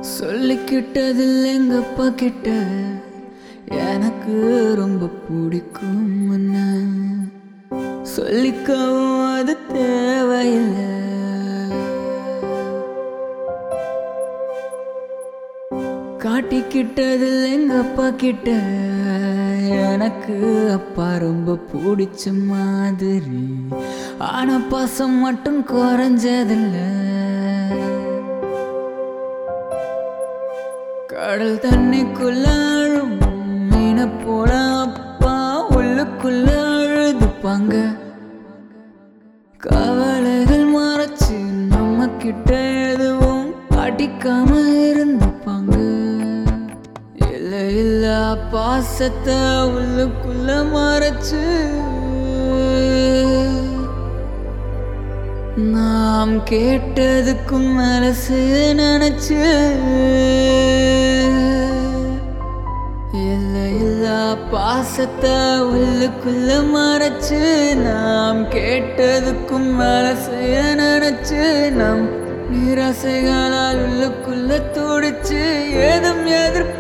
சொல்லிக்கிட்டதில் எங்க அப்பா கிட்ட எனக்கு ரொம்ப பிடிக்கும் உன்னை. சொல்லிக்கவும் அது தேவையில்லை காட்டிக்கிட்டதில் எங்க அப்பா கிட்ட எனக்கு அப்பா ரொம்ப பிடிச்ச மாதிரி ஆனா பாசம் மட்டும் குறைஞ்சதில்லை கடல் தண்ணிக்குள்ள அழும் மீனை போல அப்பா உள்ளுக்குள்ள அழுதுப்பாங்க கவலைகள் மறைச்சு நம்ம கிட்ட எதுவும் காட்டிக்காம இருந்துப்பாங்க இல்ல இல்ல பாசத்தை உள்ளுக்குள்ள மறைச்சு நாம் கேட்டதுக்கும் மனசு நினைச்சு இல்ல இல்ல பாசத்தை உள்ளுக்குள்ள மறைச்சு நாம் கேட்டதுக்கும் மனசைய நினைச்சு நம் நிராசைகளால் உள்ளுக்குள்ள துடிச்சு ஏதும்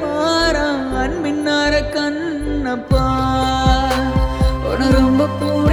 எதிர்பாரா அன்பின்னார கண்ணப்பா உன ரொம்ப கூட